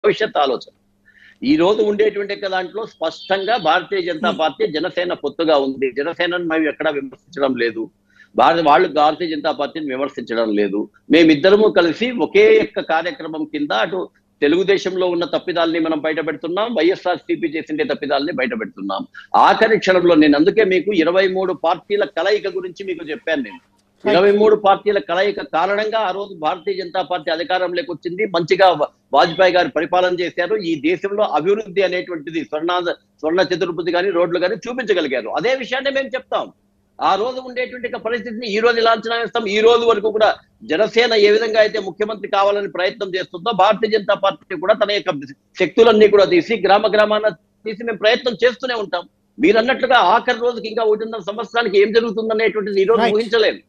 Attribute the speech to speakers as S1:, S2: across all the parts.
S1: భవిష్యత్ ఆలోచన ఈ రోజు ఉండేటువంటి యొక్క దాంట్లో స్పష్టంగా భారతీయ జనతా పార్టీ జనసేన పొత్తుగా ఉంది జనసేనను మేము ఎక్కడా విమర్శించడం లేదు భారత వాళ్ళు భారతీయ జనతా పార్టీని విమర్శించడం లేదు మేమిద్దరము కలిసి ఒకే యొక్క కార్యక్రమం కింద అటు తెలుగుదేశంలో ఉన్న తప్పిదాల్ని మనం బయట పెడుతున్నాం వైఎస్ఆర్ సిపి చేసిండే తప్పిదాల్ని బయట పెడుతున్నాం ఆఖరి క్షణంలో నేను అందుకే మీకు ఇరవై మూడు పార్టీల కలయిక గురించి మీకు చెప్పాను నేను ఇరవై మూడు పార్టీల కలయిక కారణంగా ఆ రోజు భారతీయ జనతా పార్టీ అధికారంలోకి వచ్చింది మంచిగా వా- వాజ్పేయి గారు పరిపాలన చేశారు ఈ దేశంలో అభివృద్ధి అనేటువంటిది స్వర్ణ స్వర్ణ చతుర్భుతి కానీ రోడ్లు కానీ చూపించగలిగారు అదే విషయాన్ని మేము చెప్తాం ఆ రోజు ఉండేటువంటి ఒక పరిస్థితిని ఈ రోజు ఎలా అంచనా వేస్తాం ఈ రోజు వరకు కూడా జనసేన ఏ విధంగా అయితే ముఖ్యమంత్రి కావాలని ప్రయత్నం చేస్తుందో భారతీయ జనతా పార్టీ కూడా తన యొక్క శక్తులన్నీ కూడా తీసి గ్రామ గ్రామాన తీసి మేము ప్రయత్నం చేస్తూనే ఉంటాం మీరు అన్నట్లుగా ఆఖరి రోజుకి ఇంకా ఒకటిన్నర సంవత్సరానికి ఏం జరుగుతుందనేటువంటిది ఈ రోజు
S2: Right.
S1: ఊహించలేము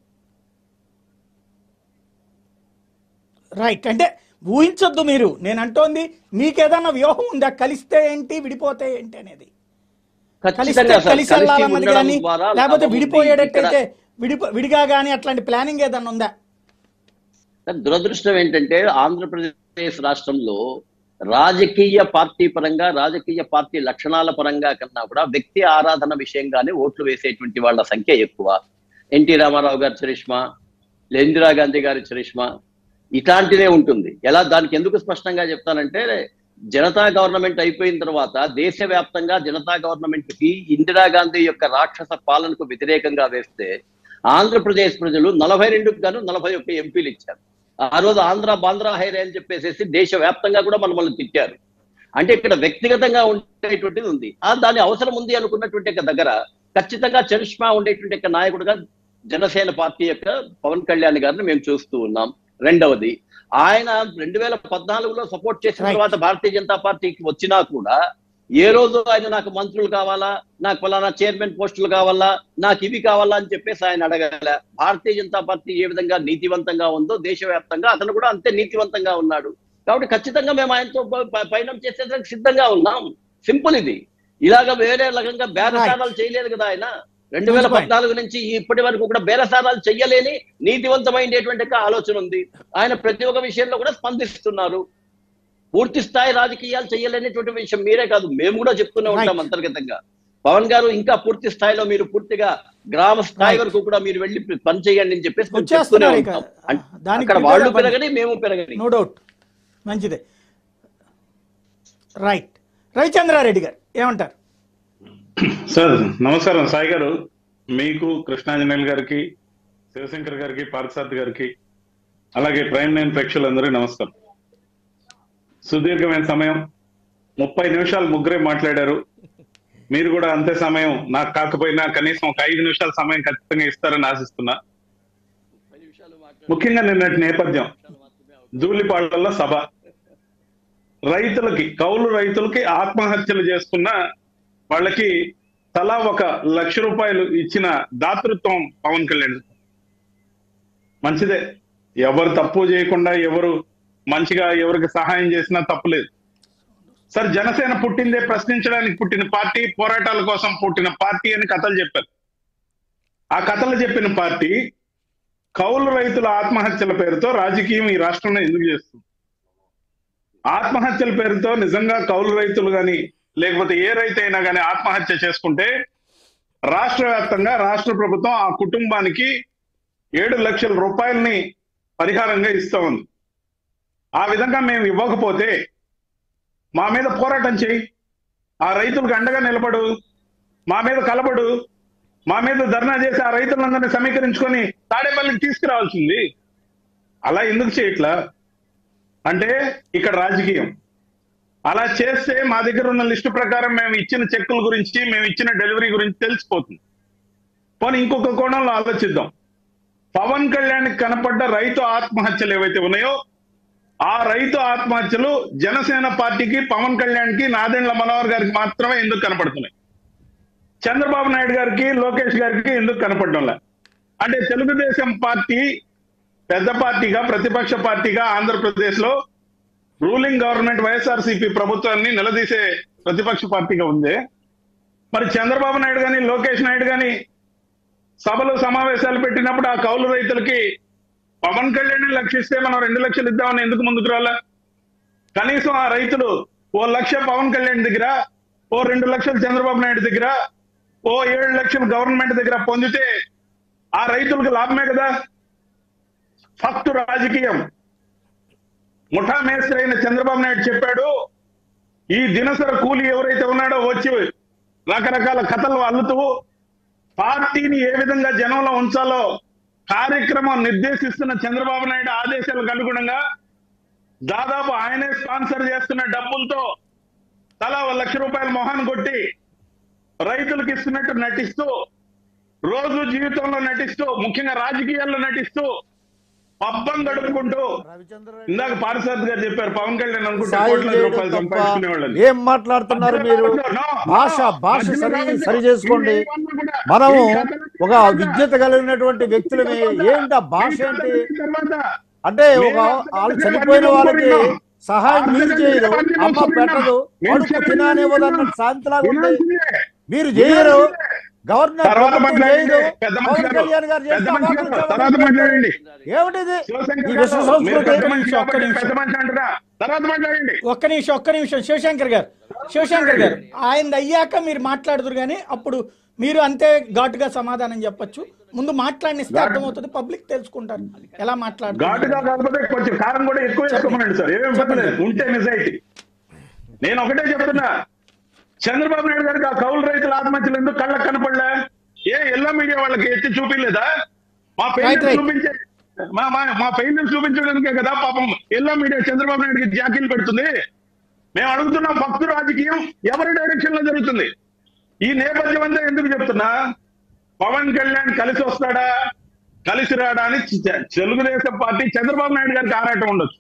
S2: రైట్ అంటే ఊహించొద్దు మీరు నేను అంటోంది మీకేదన్నా వ్యూహం ఉందా కలిస్తే ఏంటి విడిపోతే ఏంటి అనేది కలిస్తే
S1: ఖచ్చితంగా సార్,
S2: కలిసి
S1: కలిసి
S2: వెళ్ళాలన్నది
S1: ఉండడం
S2: కానీ
S1: ద్వారా
S2: లేకపోతే
S1: లాభం ఉంది.
S2: విడిపోయేటట్టయితే విడిపో విడిగా కానీ అట్లాంటి ప్లానింగ్ ఏదన్నా ఉందా
S1: ఇక్కడ దురదృష్టం ఏంటంటే ఆంధ్రప్రదేశ్ రాష్ట్రంలో రాజకీయ పార్టీ పరంగా రాజకీయ పార్టీ లక్షణాల పరంగా కన్నా కూడా వ్యక్తి ఆరాధన విషయంగానే ఓట్లు వేసేటువంటి వాళ్ళ సంఖ్య ఎక్కువ ఎన్టీ రామారావు గారి చరిష్మా ఇందిరా గాంధీ గారి చరిష్మా ఇట్లాంటిదే ఉంటుంది ఎలా దానికి ఎందుకు స్పష్టంగా చెప్తానంటే జనతా గవర్నమెంట్ అయిపోయిన తర్వాత దేశవ్యాప్తంగా జనతా గవర్నమెంట్ కి ఇందిరాగాంధీ యొక్క రాక్షస పాలనకు వ్యతిరేకంగా వేస్తే ఆంధ్రప్రదేశ్ ప్రజలు నలభై రెండుకు గాను నలభై ఒక్క ఎంపీలు ఇచ్చారు ఆ రోజు ఆంధ్ర బాంధ్రా హైరే అని చెప్పేసి దేశవ్యాప్తంగా కూడా మనల్ని తిట్టారు అంటే ఇక్కడ వ్యక్తిగతంగా ఉండేటువంటిది ఉంది ఆ దాని అవసరం ఉంది అనుకున్నటువంటి యొక్క దగ్గర ఖచ్చితంగా చరిష్మా ఉండేటువంటి యొక్క నాయకుడుగా జనసేన పార్టీ యొక్క పవన్ కళ్యాణ్ గారిని మేము చూస్తూ ఉన్నాం రెండవది ఆయన రెండు వేల పద్నాలుగులో సపోర్ట్ చేసిన
S2: Right.
S1: తర్వాత భారతీయ జనతా పార్టీకి వచ్చినా కూడా ఏ రోజు ఆయన నాకు మంత్రులు కావాలా నాకు ఫలానా చైర్మన్ పోస్టులు కావాలా నాకు ఇవి కావాలా అని చెప్పేసి ఆయన అడగల భారతీయ జనతా పార్టీ ఏ విధంగా నీతివంతంగా ఉందో దేశవ్యాప్తంగా అతను కూడా అంతే నీతివంతంగా ఉన్నాడు కాబట్టి ఖచ్చితంగా మేము ఆయనతో ప- ప- పయనం చేసేందుకు సిద్ధంగా ఉన్నాం సింపుల్ ఇది ఇలాగ వేరే రకంగా బేరసారాలు చేయలేదు కదా ఆయన రెండు వేల
S2: Good point.
S1: పద్నాలుగు నుంచి ఇప్పటి వరకు కూడా బేరసారాలు చెయ్యలేని నీతివంతమైనటువంటి ఒక ఆలోచన ఉంది ఆయన ప్రతి ఒక్క విషయంలో కూడా స్పందిస్తున్నారు పూర్తి స్థాయి రాజకీయాలు చేయలేనటువంటి విషయం మీరే కాదు మేము కూడా చెప్తూనే ఉంటాం
S2: Right.
S1: అంతర్గతంగా పవన్ గారు ఇంకా పూర్తి స్థాయిలో మీరు పూర్తిగా గ్రామ స్థాయి
S2: Right.
S1: వరకు కూడా మీరు వెళ్ళి పని చేయండి అని చెప్పేసి మేము చెప్తూనే
S2: వచ్చేస్తున్నారు ఇక.
S1: ఉంటాం అన్-
S2: దానికి
S1: అక్కడ
S2: prepare
S1: వాళ్ళు
S2: అవ్వండి.
S1: పెరగని మేము పెరగని
S2: నో డౌట్ మంచిదే రైట్ రవిచంద్రారెడ్డి గారు ఏమంటారు
S3: సార్ నమస్కారం సాయి గారు మీకు కృష్ణాంజనేయులు గారికి శివశంకర్ గారికి పార్థసారథి గారికి అలాగే ప్రైమ్ నైన్ ప్రేక్షకులందరికీ నమస్కారం సుదీర్ఘమైన సమయం ముప్పై నిమిషాలు ముగ్గురే మాట్లాడారు మీరు కూడా అంతే సమయం నాకు కాకపోయినా కనీసం ఒక ఐదు నిమిషాల సమయం ఖచ్చితంగా ఇస్తారని ఆశిస్తున్నా ముఖ్యంగా నిన్నటి నేపథ్యం జూలిపాళ్లలో సభ రైతులకి కౌలు రైతులకి ఆత్మహత్యలు చేసుకున్న వాళ్ళకి తలా ఒక లక్ష రూపాయలు ఇచ్చిన దాతృత్వం పవన్ కళ్యాణ్ మంచిదే ఎవరు తప్పు చేయకుండా ఎవరు మంచిగా ఎవరికి సహాయం చేసినా తప్పులేదు సార్ జనసేన పుట్టిందే ప్రశ్నించడానికి పుట్టిన పార్టీ పోరాటాల కోసం పుట్టిన పార్టీ అని కథలు చెప్పారు ఆ కథలు చెప్పిన పార్టీ కౌలు రైతుల ఆత్మహత్యల పేరుతో రాజకీయం ఈ రాష్ట్రంలో ఎందుకు చేస్తుంది ఆత్మహత్యల పేరుతో నిజంగా కౌలు రైతులు గాని లేకపోతే ఏ రైతు అయినా కానీ ఆత్మహత్య చేసుకుంటే రాష్ట్ర వ్యాప్తంగా రాష్ట్ర ప్రభుత్వం ఆ కుటుంబానికి ఏడు లక్షల రూపాయలని పరిహారంగా ఇస్తా ఉంది ఆ విధంగా మేము ఇవ్వకపోతే మా మీద పోరాటం చేయి ఆ రైతులకు అండగా నిలబడు మా మీద కలబడు మా మీద ధర్నా చేసి ఆ రైతులందరినీ సమీకరించుకొని తాడేపల్లికి తీసుకురావాల్సింది అలా ఎందుకు చేయట్లా అంటే ఇక్కడ రాజకీయం అలా చేస్తే మా దగ్గర ఉన్న లిస్టు ప్రకారం మేము ఇచ్చిన చెక్కుల గురించి మేము ఇచ్చిన డెలివరీ గురించి తెలిసిపోతుంది పోనీ ఇంకొక కోణంలో ఆలోచిద్దాం పవన్ కళ్యాణ్ కనపడ్డ రైతు ఆత్మహత్యలు ఏవైతే ఉన్నాయో ఆ రైతు ఆత్మహత్యలు జనసేన పార్టీకి పవన్ కళ్యాణ్ కి నాదెండ్ల మనోహర్ గారికి మాత్రమే ఎందుకు కనపడుతున్నాయి చంద్రబాబు నాయుడు గారికి లోకేష్ గారికి ఎందుకు కనపడడంలే అంటే తెలుగుదేశం పార్టీ పెద్ద పార్టీగా ప్రతిపక్ష పార్టీగా ఆంధ్రప్రదేశ్ లో రూలింగ్ గవర్నమెంట్ వైఎస్ఆర్సీపీ ప్రభుత్వాన్ని నిలదీసే ప్రతిపక్ష పార్టీగా ఉంది మరి చంద్రబాబు నాయుడు గాని లోకేష్ నాయుడు గాని సభలు సమావేశాలు పెట్టినప్పుడు ఆ కౌలు రైతులకి పవన్ కళ్యాణ్ లక్షిస్తే మనం రెండు లక్షలు ఇద్దామని ఎందుకు ముందుకు రాలా కనీసం ఆ రైతులు ఓ లక్ష పవన్ కళ్యాణ్ దగ్గర ఓ రెండు లక్షలు చంద్రబాబు నాయుడు దగ్గర ఓ ఏడు లక్షలు గవర్నమెంట్ దగ్గర పొందితే ఆ రైతులకు లాభమే కదా ఫస్ట్ రాజకీయం ముఠా మేస్త్రి అయిన చంద్రబాబు నాయుడు చెప్పాడు ఈ దినసర కూలి ఎవరైతే ఉన్నాడో వచ్చి రకరకాల కథలు అల్లుతూ పార్టీని ఏ విధంగా జనంలో ఉంచాలో కార్యక్రమం నిర్దేశిస్తున్న చంద్రబాబు నాయుడు ఆదేశాలకు అనుగుణంగా దాదాపు ఆయనే స్పాన్సర్ చేస్తున్న డబ్బులతో తలా ఒక లక్ష రూపాయల మొహాన్ని కొట్టి రైతులకు ఇస్తున్నట్టు నటిస్తూ రోజు జీవితంలో నటిస్తూ ముఖ్యంగా రాజకీయాల్లో నటిస్తూ పబ్బం గడుపుకుంటూ
S4: రవిచంద్ర
S3: ఇందాక పారిసాద్ గారు చెప్పారు పవన్ కళ్యాణ్ అనుకుంటే
S4: సాయం
S3: కోట్ల
S4: చేయడం
S3: రూపాయలు
S4: తప్ప
S3: సంపాదించుకునేవాళ్ళని
S4: ఏం మాట్లాడుతున్నారు మీరు భాష భాష సరి సరి చేసుకోండి మనము ఒక విద్యత కలిగినటువంటి వ్యక్తులమే ఏంటి ఆ భాష ఏంటి అంటే ఒక వాళ్ళు చనిపోయిన వాళ్ళకి సహాయం మీరు చేయరు అమ్మ పెట్టదు కడుపు తిననివ్వదు అన్నట్టు శాంతిలాగా ఉంది మీరు చేయరు గవర్నర్
S3: తర్వాత
S4: ప్రభుత్వం
S3: మాట్లాడండి
S4: చేయదు
S3: పెద్ద
S4: పవన్
S3: మనిషి గారు
S4: కళ్యాణ్ గారు
S3: పెద్ద
S4: చేస్తే
S3: మనిషి
S4: అవాకులు
S3: గారు
S4: చవాకులు
S3: తర్వాత మాట్లాడండి
S4: ఏమిటిది
S3: శివశంకర్
S4: ఈ
S3: గారు,
S4: విశ్వ
S3: మీరు పెద్ద
S4: సంస్కృతి
S3: మనిషి
S2: ఒక్క
S3: కాబట్టి
S2: నిమిషం.
S3: పెద్ద మనిషి అంటున్నా తర్వాత మాట్లాడండి
S2: ఒక్క నిమిషం ఒక్క నిమిషం శివశంకర్ గారు శివశంకర్ గారు ఆయన అయ్యాక మీరు మాట్లాడుదురు కానీ అప్పుడు మీరు అంతే ఘాటుగా సమాధానం చెప్పొచ్చు ముందు మాట్లాడినిస్తే అర్థమవుతుంది పబ్లిక్ తెలుసుకుంటారు ఎలా మాట్లాడుతున్నారు
S3: ఘాటుగా కాకపోతే కొంచెం కారం కూడా ఎక్కువ వేసుకోమనండి సార్ ఏమేమి చెప్పలేదు ఉంటే నిజాయితీ నేను ఒకటే చెప్తున్నా చంద్రబాబు నాయుడు గారికి ఆ కౌలు రైతుల ఆత్మహత్యలు ఎందుకు కళ్ళకు కనపడలే ఏ ఎల్లో మీడియా వాళ్ళకి ఎత్తి చూపించలేదా మా
S2: Right,
S3: పెయిన్
S2: right.
S3: చూపించే మా మా మా పెయిన్ చూపించడానికే కదా పాపం ఎల్లో మీడియా చంద్రబాబు నాయుడుకి జాకీలు పెడుతుంది మేము అడుగుతున్నాం భక్తు రాజకీయం ఎవరి డైరెక్షన్ లో జరుగుతుంది ఈ నేపథ్యం అంతా ఎందుకు చెప్తున్నా పవన్ కళ్యాణ్ కలిసి వస్తాడా కలిసి రాడా అని చ- తెలుగుదేశం పార్టీ చంద్రబాబు నాయుడు గారికి ఆరాటం ఉండొచ్చు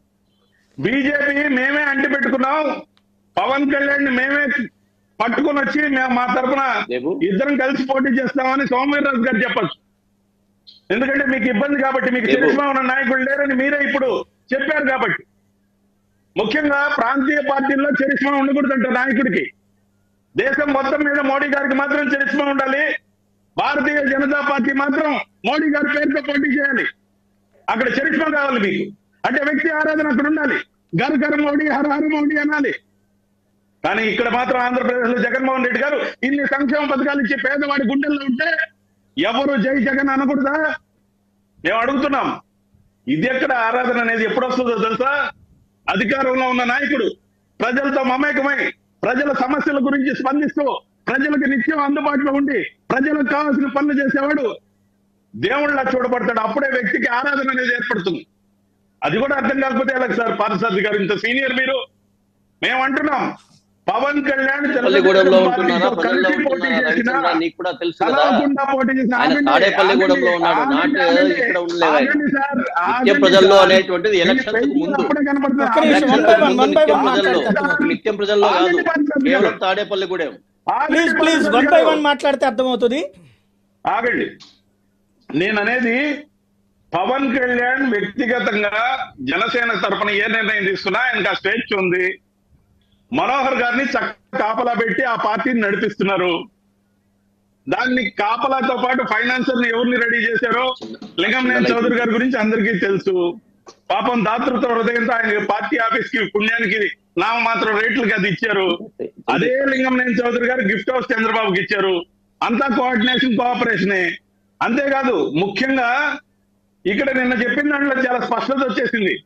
S3: బీజేపీ మేమే అంటి పెట్టుకున్నాం పవన్ కళ్యాణ్ మేమే పట్టుకొని వచ్చి మేము మా తరపున
S1: దేవు.
S3: ఇద్దరం కలిసి పోటీ చేస్తామని సోమవీర్రాజు గారు చెప్పచ్చు ఎందుకంటే మీకు ఇబ్బంది కాబట్టి మీకు
S1: దేవు.
S3: తెలిసిన ఉన్న నాయకులు లేరని మీరే ఇప్పుడు చెప్పారు కాబట్టి ముఖ్యంగా ప్రాంతీయ పార్టీల్లో చరిష్మా ఉండకూడదంట నాయకుడికి దేశం మొత్తం మీద మోడీ గారికి మాత్రం చరిష్మా ఉండాలి భారతీయ జనతా పార్టీ మాత్రం మోడీ గారి పేరుతో పోటీ చేయాలి అక్కడ చరిష్మా కావాలి మీకు అంటే వ్యక్తి ఆరాధన అక్కడ ఉండాలి గర్ గర్ మోడీ హర హర మోడీ అనాలి కానీ ఇక్కడ మాత్రం ఆంధ్రప్రదేశ్ లో జగన్మోహన్ రెడ్డి గారు ఇన్ని సంక్షేమ పథకాలు ఇచ్చి పేదవాడి గుండెల్లో ఉంటే ఎవరు జై జగన్ అనకూడదా మేము అడుగుతున్నాం ఇది ఎక్కడ ఆరాధన అనేది ఎప్పుడు వస్తుందో తెలుసా అధికారంలో ఉన్న నాయకుడు ప్రజలతో మమేకమై ప్రజల సమస్యల గురించి స్పందిస్తూ ప్రజలకు నిత్యం అందుబాటులో ఉండి ప్రజలకు కావాల్సిన పనులు చేసేవాడు దేవుళ్ళ చూడబడతాడు అప్పుడే వ్యక్తికి ఆరాధన అనేది ఏర్పడుతుంది అది కూడా అర్థం కాకపోతే ఎలా సార్ పార్థసారథి గారు ఇంత సీనియర్ మీరు మేము అంటున్నాం పవన్ కళ్యాణ్
S1: పల్లిగూడెంలో
S3: తెలుగుదేశం
S1: ఉంటున్నారా
S3: పార్టీతో
S1: ప్రజల్లో
S3: కలిసి పోటీ
S1: ఉంటున్నారా
S3: చేసినా
S1: రవిచంద్ర నీకు కూడా తెలుసు కదా
S3: కలవకుండా పోటీ చేసిన
S1: ఆయన
S3: ఆగండి,
S1: తాడేపల్లిగూడెంలో
S3: ఆగండి,
S1: ఉన్నాడు
S3: ఆగండి,
S1: నాటు
S3: ఆగండి,
S1: ఇక్కడ ఉండలేవు ఆయన.
S3: ఆగండి సార్,
S1: నిత్య
S3: ఆగండి
S1: ప్రజల్లో
S3: సార్.
S1: అనేటువంటిది
S3: ఈ
S1: ఎలక్షన్స్ కు
S3: పెయింటింగ్
S1: ముందు
S3: అప్పుడే కనపడుతుంది.
S2: ఒక్క నిమిషం,
S3: ఆగండి
S2: one by
S3: sir.
S2: one, one by one
S1: నిత్యం ప్రజల్లో
S2: మాట్లాడతారు.
S1: నిత్యం ప్రజల్లో కాదు
S3: ఆగండి పార్థసారథి గారు.
S1: కేవలం తాడేపల్లిగూడెం
S3: ఆగండి
S2: please please
S3: Parthasarathi
S2: one by
S3: గారు.
S2: వన్ మాట్లాడితే అర్థమవుతుంది
S3: ఆగండి నేను అనేది పవన్ కళ్యాణ్ వ్యక్తిగతంగా జనసేన తరపున ఏ నిర్ణయం తీసుకున్నా ఆయనకు ఆ స్వేచ్ఛ ఉంది మనోహర్ గారిని చక్క కాపలా పెట్టి ఆ పార్టీని నడిపిస్తున్నారు దాన్ని కాపలాతో పాటు ఫైనాన్సర్ ని ఎవరిని రెడీ చేశారో లింగంనేని చౌదరి గారి గురించి అందరికీ తెలుసు పాపం దాతృత్వ హృదయంతో ఆయన పార్టీ ఆఫీస్ కి పుణ్యానికి నామ మాత్రం రేట్లకి అది ఇచ్చారు అదే లింగంనేని చౌదరి గారు గిఫ్ట్ హౌస్ చంద్రబాబుకి ఇచ్చారు అంతా కోఆర్డినేషన్ కోఆపరేషనే అంతేకాదు ముఖ్యంగా ఇక్కడ నిన్న చెప్పిన దాంట్లో చాలా స్పష్టత వచ్చేసింది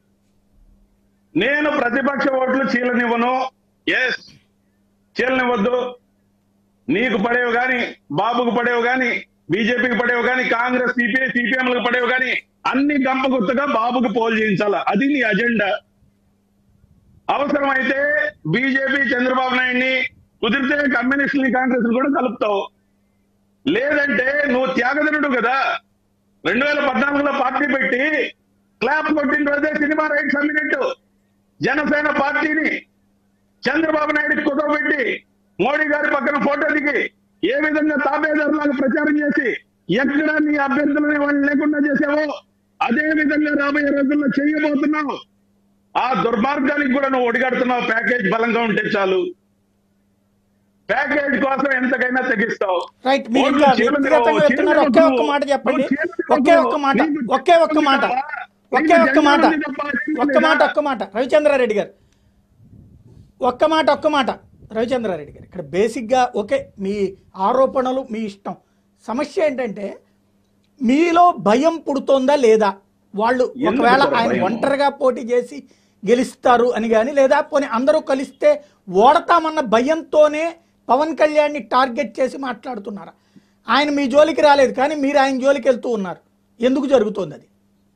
S3: నేను ప్రతిపక్ష ఓట్లు చీలనివ్వను ఎస్ చీలనివ్వద్దు నీకు పడేవి గాని బాబుకు పడేవి గాని బీజేపీకి పడేవి గాని కాంగ్రెస్ సిపిఐ సిపిఎంలకు పడేవి గాని అన్ని గంప గుర్తుగా బాబుకు పోల్ చేయించాలా అది నీ అజెండా అవసరమైతే బీజేపీ చంద్రబాబు నాయుడిని కుదిరితే కమ్యూనిస్టుని కాంగ్రెస్ కూడా కలుపుతావు లేదంటే నువ్వు త్యాగదనుడు కదా రెండు వేల పద్నాలుగులో పార్టీ పెట్టి క్లాప్ కొట్టిన రోజే సినిమా రైట్స్ అమ్మినట్టు జనసేన పార్టీని చంద్రబాబు నాయుడు కుదవబెట్టి మోడీ గారి పక్కన ఫోటో దిగి ఏ విధంగా తాబేదారులాగా ప్రచారం చేసి ఎక్కడ నీ అభ్యర్థులని వాళ్ళు లేకుండా చేసావో అదే విధంగా రాబోయే రోజుల్లో చేయబోతున్నావు ఆ దుర్మార్గానికి కూడా నువ్వు ఒడిగడుతున్నావు ప్యాకేజ్ బలంగా ఉంటే చాలు ప్యాకేజ్ కోసం ఎంతకైనా తెగిస్తావు
S2: రైట్ మీరు
S3: ఓట్లు
S2: ఇంకా
S3: చీలనివ్వవు,
S2: వ్యక్తిగతంగా చెప్తున్నారు ఒకే ఒక్క మాట చెప్పండి
S3: నువ్వు చీలనివ్వవు.
S2: ఒకే ఒక్క మాట
S3: నీకు
S2: ఒకే ఒక్క మాట
S3: నీకు
S2: ఒకే ఒక్క మాట
S3: జగన్ ఉంది తప్ప అదేం
S2: ఒక్క
S3: లేదా?
S2: మాట ఒక్క మాట రవిచంద్రారెడ్డి గారు ఒక్క మాట ఒక్క మాట రవిచంద్రారెడ్డి గారు ఇక్కడ బేసిక్గా ఓకే మీ ఆరోపణలు మీ ఇష్టం సమస్య ఏంటంటే మీలో భయం పుడుతోందా లేదా వాళ్ళు
S3: ఎందుకు
S2: ఒకవేళ
S3: సార్
S2: ఆయన
S3: భయం?
S2: ఒంటరిగా పోటీ చేసి గెలుస్తారు అని కానీ లేదా పోనీ అందరూ కలిస్తే ఓడతామన్న భయంతోనే పవన్ కళ్యాణ్ని టార్గెట్ చేసి మాట్లాడుతున్నారా ఆయన మీ జోలికి రాలేదు కానీ మీరు ఆయన జోలికి వెళ్తూ ఉన్నారు ఎందుకు జరుగుతోంది అది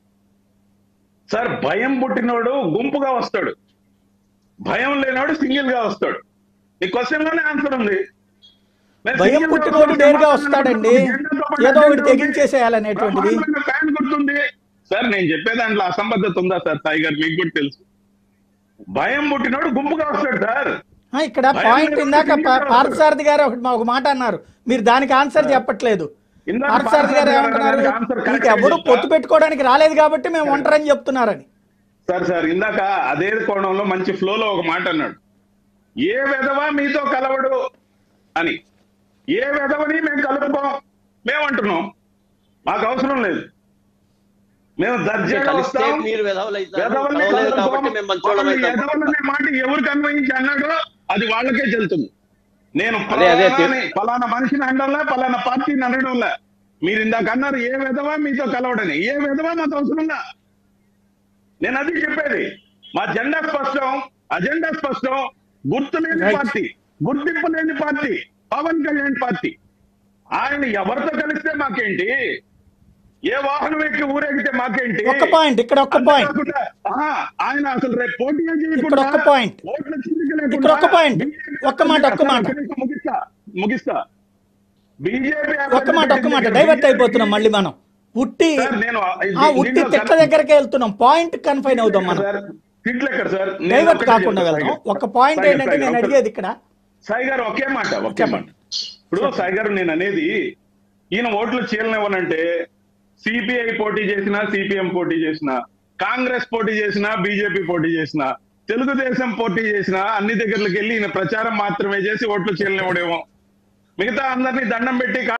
S3: సార్ భయం పుట్టినోడు గుంపుగా వస్తాడు భయం లేనివాడు సింగిల్ గా వస్తాడు ఈ క్వశ్చన్ లోనే ఆన్సర్ ఉంది నేను
S2: భయం
S3: single గా
S2: పుట్టినోడు
S3: వస్తాను,
S2: నేరుగా
S3: సమాధానం
S2: వస్తాడండి
S3: జెండాతో పాటు
S2: ఏదో ఒకటి
S3: జెండా ఉంది.
S2: తెగించేసేయాలనేటువంటిది
S3: బ్రహ్మాండమైన ఫ్యాన్ గుర్తుంది సార్ నేను చెప్పే దాంట్లో అసంబద్ధత ఉందా సార్ సాయి గారు మీకు కూడా తెలుసు భయం పుట్టినోడు గుంపుగా వస్తాడు సార్
S2: ఆ, ఇక్కడ
S3: భయం
S2: పాయింట్
S3: లేకుండా
S2: ఇందాక
S3: సింగిల్
S2: పా-
S3: గా
S2: పార్థసారథి గారు ఒకటి మా- ఒక మాట అన్నారు మీరు దానికి ఆన్సర్ చెప్పట్లేదు
S3: ఇందాక
S2: పార్థసారథి గారు
S3: పార్థసారథి గారు
S2: ఏమంటున్నారు
S3: దానికి answer correct
S2: మీకు ఎవరు
S3: గా
S2: పొత్తు పెట్టుకోవడానికి రాలేదు కాబట్టి మేము ఒంటరని చెప్తున్నారని
S3: సార్ సార్ ఇందాక అదే కోణంలో మంచి ఫ్లోలో ఒక మాట అన్నాడు ఏ విధవా మీతో కలవడు అని ఏ విధవని మేము కలుపుకోం మేము అంటున్నాం మాకు అవసరం లేదు మేము దర్జాగా
S1: కలిస్తే
S3: వస్తాం
S1: మీరు వెధవలు అవుతారు.
S3: వెధవల్ని
S1: కలవలేదు
S3: కలుపుకోం.
S1: కాబట్టి మేము మంచోళ్ళం
S3: వాళ్ళని
S1: అవుతాం.
S3: వెధవలనే మాట ఎవరికి అన్వయించి అన్నాడో అది వాళ్ళకే చెల్లుతుంది నేను
S1: అదే, అదే,
S3: ఫలానా అని, ఫలానా మనిషిని అనడంలా ఫలానా పార్టీని అనడంలా మీరు ఇందాక అన్నారు ఏ విధవా మీతో కలవడని ఏ విధవా మాకు అవసరంలా నేను అది చెప్పేది మా జెండా స్పష్టం అజెండా స్పష్టం గుర్తు లేని
S2: Right.
S3: పార్టీ గుర్తింపు లేని పార్టీ పవన్ కళ్యాణ్ పార్టీ ఆయన ఎవరితో కలిస్తే మాకేంటి ఏ వాహనం ఎక్కి ఊరేగితే మాకేంటి
S2: ఒక్క పాయింట్ ఇక్కడ ఒక్క పాయింట్
S3: అంతేకాకుండా, ఆహా, ఆయన అసలు రేపు పోటీ
S2: ఇక్కడ ఒక్క point. ఇక్కడ ఒక్క point. ఒక్క మాట, ఒక్క మాట.
S3: ముగిస్తా ముగిస్తా బీజేపీ
S2: ఒక్క మాట ఒక్క మాట డైవర్ట్ అయిపోతున్నాం మళ్ళీ మనం ఉట్టి
S3: సార్, నేను
S2: ఆ ఉట్టి తిట్ల దగ్గరకే వెళ్తున్నాం పాయింట్ కన్ఫైన్ అవుదాం మనం
S3: సార్ తిట్లు ఎక్కడ సార్ నేను
S2: డైవర్ట్
S3: ఒకటే
S2: కాకుండా
S3: చెప్తా,
S2: వెళ్దాం
S3: సాయి గారు.
S2: ఒక పాయింట్
S3: సాయి గారు,
S2: ఏంటంటే
S3: సాయి
S2: నేను
S3: గారు,
S2: అడిగేది ఇక్కడ
S3: సాయి గారు ఒకే మాట ఒకే మాట
S2: చెప్పండి.
S3: ఇప్పుడు సాయి గారు నేను అనేది ఈయన ఓట్లు చీలనివ్వనంటే సిపిఐ పోటీ చేసినా సిపిఎం పోటీ చేసినా కాంగ్రెస్ పోటీ చేసినా బీజేపీ పోటీ చేసినా తెలుగుదేశం పోటీ చేసినా అన్ని దగ్గరకి వెళ్ళి ఈయన ప్రచారం మాత్రమే చేసి ఓట్లు చీలనివ్వడేమో మిగతా అందరినీ దండం పెట్టి